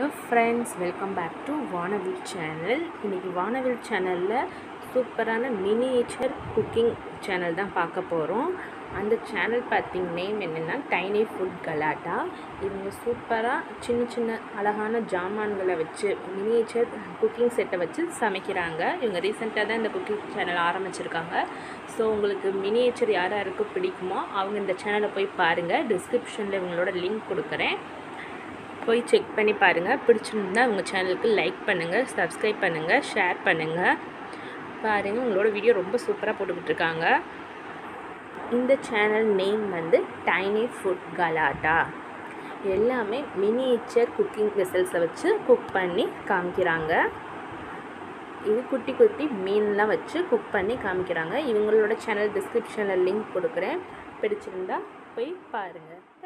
hello friends welcome back to Vanavil channel இன்றைக்கி வானவில் சேனலில் சூப்பரான மினியேச்சர் குக்கிங் சேனல் தான் பார்க்க போகிறோம் அந்த சேனல் பார்த்திங் நேம் என்னென்னா டைனி ஃபுட் கலாட்டா இவங்க சூப்பராக சின்ன சின்ன அழகான ஜாமான்களை வச்சு மினியேச்சர் குக்கிங் செட்டை வச்சு சமைக்கிறாங்க இவங்க ரீசெண்டாக தான் இந்த குக்கிங் சேனல் ஆரம்பிச்சிருக்காங்க ஸோ உங்களுக்கு மினியேச்சர் யார் யாருக்கு பிடிக்குமோ அவங்க இந்த சேனலை போய் பாருங்கள் டிஸ்கிரிப்ஷனில் இவங்களோட லிங்க் கொடுக்குறேன் போய் செக் பண்ணி பாருங்கள் பிடிச்சிருந்தா உங்கள் சேனலுக்கு லைக் பண்ணுங்கள் சப்ஸ்கிரைப் பண்ணுங்கள் ஷேர் பண்ணுங்கள் பாருங்கள் உங்களோட வீடியோ ரொம்ப சூப்பராக போட்டுக்கிட்டு இருக்காங்க இந்த சேனல் நேம் வந்து டைனி ஃபுட் கலாட்டா எல்லாமே மினியேச்சர் குக்கிங் வெசல்ஸை வச்சு குக் பண்ணி காமிக்கிறாங்க இது குட்டி குட்டி மீன்லாம் வச்சு குக் பண்ணி காமிக்கிறாங்க இவங்களோட சேனல் டிஸ்கிரிப்ஷனில் லிங்க் கொடுக்குறேன் பிடிச்சிருந்தா போய் பாருங்கள்